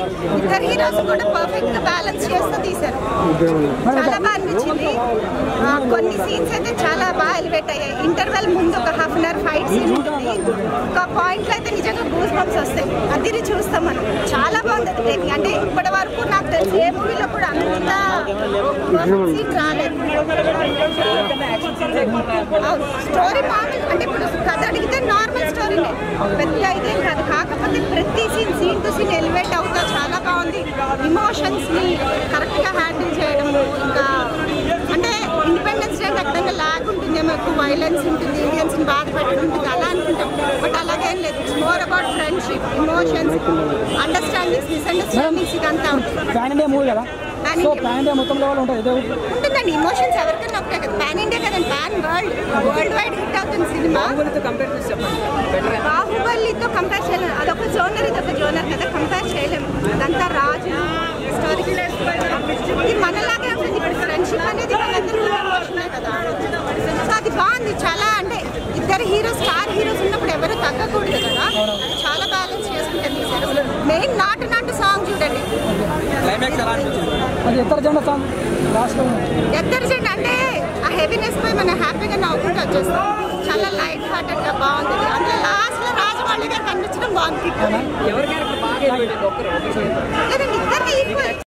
ఇద్దరు హీరోస్ కూడా పర్ఫెక్ట్ గా బ్యాలెన్స్ చేస్తూ తీశారు చాలా బాగా అనిపించింది ఆ, కొన్ని సీన్స్ అయితే చాలా బాగా ఎలివేట్ అయ్యాయి ఇంటర్వెల్ ముందు ఒక half an hour fight scene ఉంటుంది ఒక పాయింట్ లో అయితే నిజంగా గూస్ బంప్స్ వస్తాయి అది చూస్తాం మనం చాలా బాగుంది అది టేకింగ్ అంటే ఇప్పటి వరకు నాకు తెలిసి ఏ మూవీలో కూడా అంత సీన్ రాలేదు స్టోరీ మామూలు అంటే ఇప్పుడు కథ అడిగితే నార్మల్ స్టోరీనే పెద్ద ఇదేం కాదు కాకపోతే ప్రతి scene scene to scene elevate అవుతా చాలా బాగుంది ఇమోషన్స్ ని కరెక్ట్ గా హ్యాండిల్ చేయడం ఇంకా అంటే ఇండిపెండెన్స్ డే ఖచ్చితంగా లాగ్ ఉంటుందేమో ఎక్కువ వైలెన్స్ ఉంటుంది ఇండియన్స్ ని బాధ ఉంటుంది అలా అనుకుంటాం బట్ అలాగేం లేదు it's more about friendship emotions understandings misunderstandings ఇదంతా ఉంటుంది ప్యాన్ ఇండియా మూవీ కదా Pan so India. Pan India మొత్తం లెవెల్ ఉంటుంది ఇదే ఉంటుందండి ఇమోషన్స్ ఎవరికైనా ఒకటే కదా పాన్ ఇండియా కదండి pan world world wide hit అవుతుంది సినిమా బాహుబలితో కంపేర్ చేయలేము అదొక జోనర్ ఇదొక జోనర్ కదా కంపేర్ చేయలేము అదంతా రాజు స్టోరీ ఇది మనలాగే ఉంటుంది ఇప్పుడు ఫ్రెండ్షిప్ అనేది మనందరూ emotional కదా సో అది బాగుంది చాలా అంటే ఇద్దరు హీరో స్టార్ హీరోస్ ఉన్నప్పుడు ఎవరు తగ్గకూడదు కదా అది చాలా బ్యాలెన్స్ చేసుకుంటే తీశారు మెయిన్ నాటు నాటు సాంగ్ చూడండి అది ఇతర జెండా సాంగ్ లాస్ట్లో ఎత్తర్జెంట్ అంటే ఆ హెవీనెస్ పోయి మనం హ్యాపీగా నవ్వుకుంటూ వచ్చేస్తాం చాలా లైట్ హార్టెడ్ గా బాగుంది అందులో లాస్ట్ లో రాజమౌళి గారు కనిపించడం బాగుంది లేదండి ఇద్దరికి ఈక్వల్